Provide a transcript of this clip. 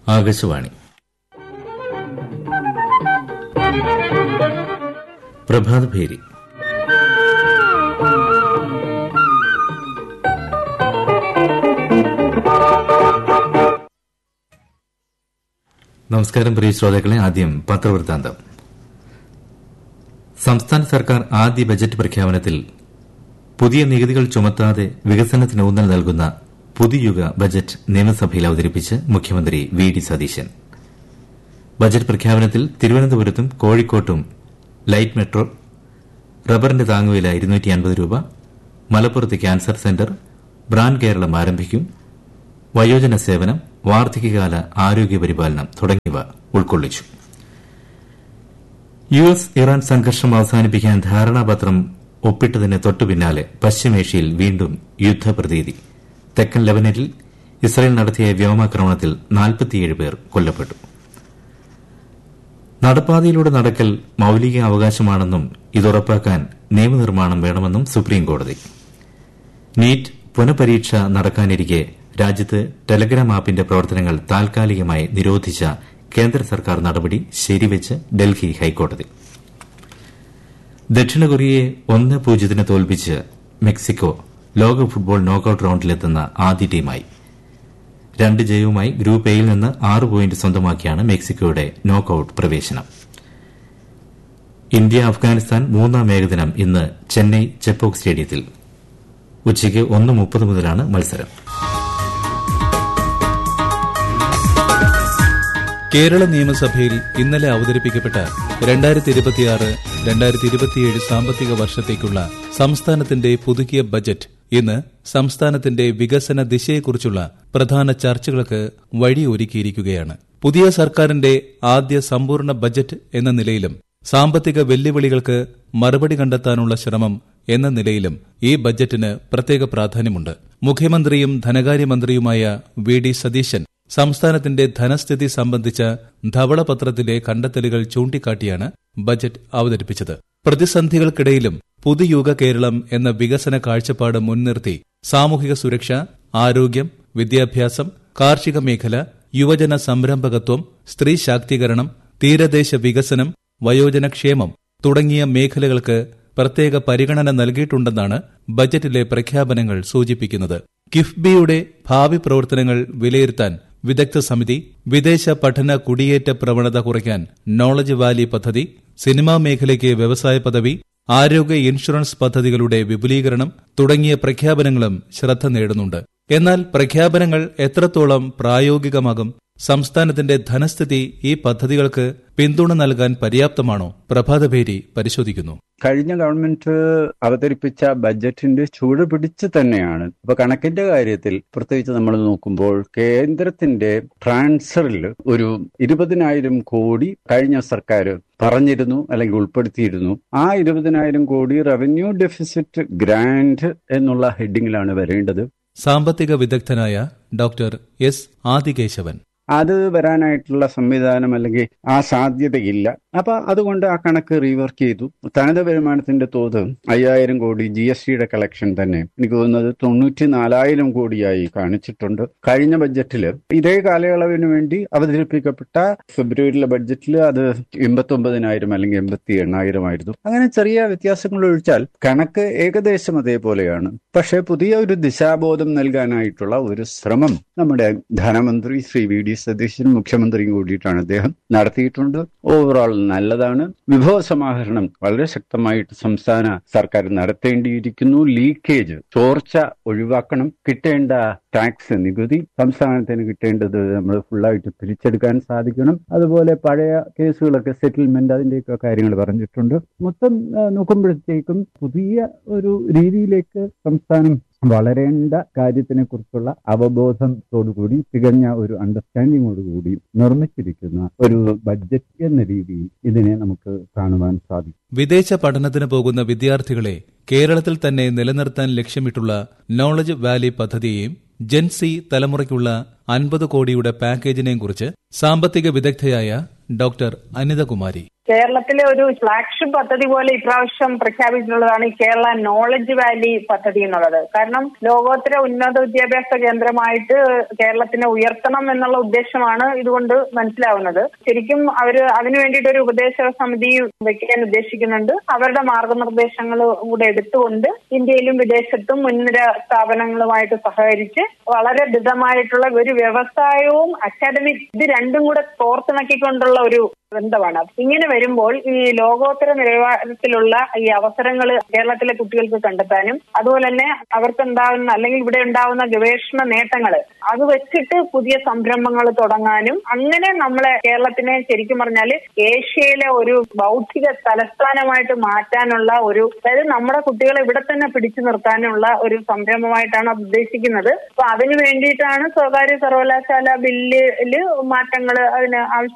ആകാശവാണി പ്രഭാതഭേരി നമസ്കാരം പ്രിയ ശ്രോതാക്കളെ ആദ്യം പത്രവൃത്താന്തം സംസ്ഥാന സർക്കാർ ആദ്യ ബജറ്റ് പ്രഖ്യാപനത്തിൽ പുതിയ നികുതികൾ ചുമത്താതെ വികസനത്തിന് ഊന്നൽ നൽകുന്ന പുതുയുഗ ബജറ്റ് നിയമസഭയിൽ അവതരിപ്പിച്ച് മുഖ്യമന്ത്രി വി ഡി സതീശൻ ബജറ്റ് പ്രഖ്യാപനത്തിൽ തിരുവനന്തപുരത്തും കോഴിക്കോട്ടും ലൈറ്റ് മെട്രോ റബ്ബറിന്റെ താങ്ങുവില ഇരുന്നൂറ്റി അൻപത് രൂപ മലപ്പുറത്ത് ക്യാൻസർ സെന്റർ ബ്രാൻഡ് കേരളം ആരംഭിക്കും വയോജന സേവനം വാർദ്ധക്യകാല ആരോഗ്യ പരിപാലനം തുടങ്ങിയവ ഉൾക്കൊള്ളിച്ചു യു എസ് ഇറാൻ സംഘർഷം അവസാനിപ്പിക്കാൻ ധാരണാപത്രം ഒപ്പിട്ടതിന് തൊട്ടുപിന്നാലെ പശ്ചിമേഷ്യയിൽ വീണ്ടും യുദ്ധപ്രതീതി തെക്കൻ ലെബനനിൽ ഇസ്രായേൽ നടത്തിയ വ്യോമാക്രമണത്തിൽ നാൽപ്പത്തിയേഴ് പേർ കൊല്ലപ്പെട്ടു നടപ്പാതയിലൂടെ നടക്കൽ മൌലിക അവകാശമാണെന്നും ഇതുറപ്പാക്കാൻ നിയമനിർമ്മാണം വേണമെന്നും സുപ്രീംകോടതി നീറ്റ് പുനഃപരീക്ഷ നടക്കാനിരിക്കെ രാജ്യത്ത് ടെലഗ്രാം ആപ്പിന്റെ പ്രവർത്തനങ്ങൾ താൽക്കാലികമായി നിരോധിച്ച കേന്ദ്ര സർക്കാർ നടപടി ശരിവെച്ച് ഡൽഹി ഹൈക്കോടതി ദക്ഷിണ കൊറിയയെ ഒന്ന് പൂജ്യത്തിന് തോൽപ്പിച്ച് മെക്സിക്കോ ലോക ഫുട്ബോൾ നോക്കൌട്ട് റൌണ്ടിലെത്തുന്ന ആദ്യ ടീമായി രണ്ട് ജയവുമായി ഗ്രൂപ്പ് എയിൽ നിന്ന് ആറ് പോയിന്റ് സ്വന്തമാക്കിയാണ് മെക്സിക്കോയുടെ നോക്കൌട്ട് പ്രവേശനം ഇന്ത്യ അഫ്ഗാനിസ്ഥാൻ മൂന്നാം ഏകദിനം ഇന്ന് ചെന്നൈ ചെപ്പോക്ക് സ്റ്റേഡിയത്തിൽ ഉച്ചയ്ക്ക് ഒന്ന് മുപ്പത് മുതലാണ് മത്സരം കേരള നിയമസഭയിൽ ഇന്നലെ അവതരിപ്പിക്കപ്പെട്ട രണ്ടായിരത്തി ഇരുപത്തിയാറ് രണ്ടായിരത്തി ഇരുപത്തിയേഴ് സാമ്പത്തിക വർഷത്തേക്കുള്ള സംസ്ഥാനത്തിന്റെ പുതുക്കിയ ബജറ്റ് ഇന്ന് സംസ്ഥാനത്തിന്റെ വികസന ദിശയെക്കുറിച്ചുള്ള പ്രധാന ചർച്ചകൾക്ക് വഴിയൊരുക്കിയിരിക്കുകയാണ് പുതിയ സർക്കാരിന്റെ ആദ്യ സമ്പൂർണ്ണ ബജറ്റ് എന്ന നിലയിലും സാമ്പത്തിക വെല്ലുവിളികൾക്ക് മറുപടി കണ്ടെത്താനുള്ള ശ്രമം എന്ന നിലയിലും ഈ ബജറ്റിന് പ്രത്യേക പ്രാധാന്യമുണ്ട് മുഖ്യമന്ത്രിയും ധനകാര്യമന്ത്രിയുമായ വി ഡി സതീശൻ സംസ്ഥാനത്തിന്റെ ധനസ്ഥിതി സംബന്ധിച്ച ധവളപത്രത്തിലെ കണ്ടെത്തലുകൾ ചൂണ്ടിക്കാട്ടിയാണ് ബജറ്റ് അവതരിപ്പിച്ചത് പ്രതിസന്ധികൾക്കിടയിലും പുതുയുഗ കേരളം എന്ന വികസന കാഴ്ചപ്പാട് മുൻനിർത്തി സാമൂഹിക സുരക്ഷ ആരോഗ്യം വിദ്യാഭ്യാസം കാർഷിക മേഖല യുവജന സംരംഭകത്വം സ്ത്രീ ശാക്തീകരണം തീരദേശ വികസനം വയോജനക്ഷേമം തുടങ്ങിയ മേഖലകൾക്ക് പ്രത്യേക പരിഗണന നൽകിയിട്ടുണ്ടെന്നാണ് ബജറ്റിലെ പ്രഖ്യാപനങ്ങൾ സൂചിപ്പിക്കുന്നത് കിഫ്ബിയുടെ ഭാവി പ്രവർത്തനങ്ങൾ വിലയിരുത്താൻ വിദഗ്ധ സമിതി വിദേശ പഠന കുടിയേറ്റ പ്രവണത കുറയ്ക്കാൻ നോളജ് വാലി പദ്ധതി സിനിമാ മേഖലയ്ക്ക് വ്യവസായ പദവി ആരോഗ്യ ഇൻഷുറൻസ് പദ്ധതികളുടെ വിപുലീകരണം തുടങ്ങിയ പ്രഖ്യാപനങ്ങളും ശ്രദ്ധ നേടുന്നുണ്ട് എന്നാൽ പ്രഖ്യാപനങ്ങൾ എത്രത്തോളം പ്രായോഗികമാകും സംസ്ഥാനത്തിന്റെ ധനസ്ഥിതി ഈ പദ്ധതികൾക്ക് പിന്തുണ നൽകാൻ പര്യാപ്തമാണോ പ്രഭാതഭേരി പരിശോധിക്കുന്നു കഴിഞ്ഞ ഗവൺമെന്റ് അവതരിപ്പിച്ച ബജറ്റിന്റെ ചൂട് പിടിച്ച് തന്നെയാണ് അപ്പൊ കണക്കിന്റെ കാര്യത്തിൽ പ്രത്യേകിച്ച് നമ്മൾ നോക്കുമ്പോൾ കേന്ദ്രത്തിന്റെ ട്രാൻസ്ഫറിൽ ഒരു ഇരുപതിനായിരം കോടി കഴിഞ്ഞ സർക്കാർ പറഞ്ഞിരുന്നു അല്ലെങ്കിൽ ഉൾപ്പെടുത്തിയിരുന്നു ആ ഇരുപതിനായിരം കോടി റവന്യൂ ഡെഫിസിറ്റ് ഗ്രാന്റ് എന്നുള്ള ഹെഡിങ്ങിലാണ് വരേണ്ടത് സാമ്പത്തിക വിദഗ്ധനായ ഡോക്ടർ എസ് ആദികേശവൻ അത് വരാനായിട്ടുള്ള സംവിധാനം അല്ലെങ്കിൽ ആ സാധ്യതയില്ല അപ്പൊ അതുകൊണ്ട് ആ കണക്ക് റീവർക്ക് ചെയ്തു തനത് വരുമാനത്തിന്റെ തോത് അയ്യായിരം കോടി ജി എസ് ടിയുടെ കളക്ഷൻ തന്നെ എനിക്ക് തോന്നുന്നത് തൊണ്ണൂറ്റി നാലായിരം കോടിയായി കാണിച്ചിട്ടുണ്ട് കഴിഞ്ഞ ബഡ്ജറ്റിൽ ഇതേ കാലയളവിന് വേണ്ടി അവതരിപ്പിക്കപ്പെട്ട ഫെബ്രുവരിയിലെ ബഡ്ജറ്റിൽ അത് എൺപത്തി ഒമ്പതിനായിരം അല്ലെങ്കിൽ എൺപത്തി എണ്ണായിരം ആയിരുന്നു അങ്ങനെ ചെറിയ വ്യത്യാസങ്ങൾ ഒഴിച്ചാൽ കണക്ക് ഏകദേശം അതേപോലെയാണ് പക്ഷേ പുതിയ ഒരു ദിശാബോധം നൽകാനായിട്ടുള്ള ഒരു ശ്രമം നമ്മുടെ ധനമന്ത്രി ശ്രീ വി ഡി സതീശൻ മുഖ്യമന്ത്രിയും കൂടിയിട്ടാണ് അദ്ദേഹം നടത്തിയിട്ടുണ്ട് ഓവറോൾ നല്ലതാണ് വിഭവ സമാഹരണം വളരെ ശക്തമായിട്ട് സംസ്ഥാന സർക്കാർ നടത്തേണ്ടിയിരിക്കുന്നു ലീക്കേജ് ചോർച്ച ഒഴിവാക്കണം കിട്ടേണ്ട ടാക്സ് നികുതി സംസ്ഥാനത്തിന് കിട്ടേണ്ടത് നമ്മൾ ഫുള്ളായിട്ട് തിരിച്ചെടുക്കാൻ സാധിക്കണം അതുപോലെ പഴയ കേസുകളൊക്കെ സെറ്റിൽമെന്റ് അതിന്റെയൊക്കെ കാര്യങ്ങൾ പറഞ്ഞിട്ടുണ്ട് മൊത്തം നോക്കുമ്പോഴത്തേക്കും പുതിയ ഒരു രീതിയിലേക്ക് സംസ്ഥാനം വളരേണ്ട കാര്യത്തിനെ കുറിച്ചുള്ള അവബോധത്തോടുകൂടി തികഞ്ഞ ഒരു അണ്ടർസ്റ്റാൻഡിങ്ങോടുകൂടി നിർമ്മിച്ചിരിക്കുന്ന ഒരു ബഡ്ജറ്റ് എന്ന രീതിയിൽ ഇതിനെ നമുക്ക് കാണുവാൻ സാധിക്കും വിദേശ പഠനത്തിന് പോകുന്ന വിദ്യാർത്ഥികളെ കേരളത്തിൽ തന്നെ നിലനിർത്താൻ ലക്ഷ്യമിട്ടുള്ള നോളജ് വാലി പദ്ധതിയെയും ജെൻസി തലമുറയ്ക്കുള്ള അൻപത് കോടിയുടെ പാക്കേജിനെയും കുറിച്ച് സാമ്പത്തിക വിദഗ്ധയായ ഡോക്ടർ അനിതകുമാരി കേരളത്തിലെ ഒരു ഫ്ലാഗ്ഷിപ്പ് പദ്ധതി പോലെ ഇപ്രാവശ്യം പ്രഖ്യാപിച്ചിട്ടുള്ളതാണ് ഈ കേരള നോളജ് വാലി പദ്ധതി എന്നുള്ളത് കാരണം ലോകോത്തര ഉന്നത വിദ്യാഭ്യാസ കേന്ദ്രമായിട്ട് കേരളത്തിനെ ഉയർത്തണം എന്നുള്ള ഉദ്ദേശമാണ് ഇതുകൊണ്ട് മനസ്സിലാവുന്നത് ശരിക്കും അവര് അതിനു വേണ്ടിയിട്ട് ഒരു ഉപദേശ സമിതി വെക്കാൻ ഉദ്ദേശിക്കുന്നുണ്ട് അവരുടെ മാർഗനിർദ്ദേശങ്ങൾ കൂടെ എടുത്തുകൊണ്ട് ഇന്ത്യയിലും വിദേശത്തും മുൻനിര സ്ഥാപനങ്ങളുമായിട്ട് സഹകരിച്ച് വളരെ ദൃഢമായിട്ടുള്ള ഒരു വ്യവസായവും അക്കാദമിക് ഇത് രണ്ടും കൂടെ കോർത്തിണക്കിക്കൊണ്ടുള്ള ഒരു ബന്ധമാണ് ഇങ്ങനെ വരുമ്പോൾ ഈ ലോകോത്തര നിലവാരത്തിലുള്ള ഈ അവസരങ്ങൾ കേരളത്തിലെ കുട്ടികൾക്ക് കണ്ടെത്താനും അതുപോലെ തന്നെ അവർക്ക് ഉണ്ടാകുന്ന അല്ലെങ്കിൽ ഇവിടെ ഉണ്ടാകുന്ന ഗവേഷണ നേട്ടങ്ങൾ അത് വെച്ചിട്ട് പുതിയ സംരംഭങ്ങൾ തുടങ്ങാനും അങ്ങനെ നമ്മളെ കേരളത്തിനെ ശരിക്കും പറഞ്ഞാൽ ഏഷ്യയിലെ ഒരു ബൗദ്ധിക തലസ്ഥാനമായിട്ട് മാറ്റാനുള്ള ഒരു അതായത് നമ്മുടെ കുട്ടികളെ ഇവിടെ തന്നെ പിടിച്ചു നിർത്താനുള്ള ഒരു സംരംഭമായിട്ടാണ് അത് ഉദ്ദേശിക്കുന്നത് അപ്പൊ അതിനു വേണ്ടിയിട്ടാണ് സ്വകാര്യ സർവകലാശാല ബില്ലില് മാറ്റങ്ങൾ അതിന് ആവശ്യം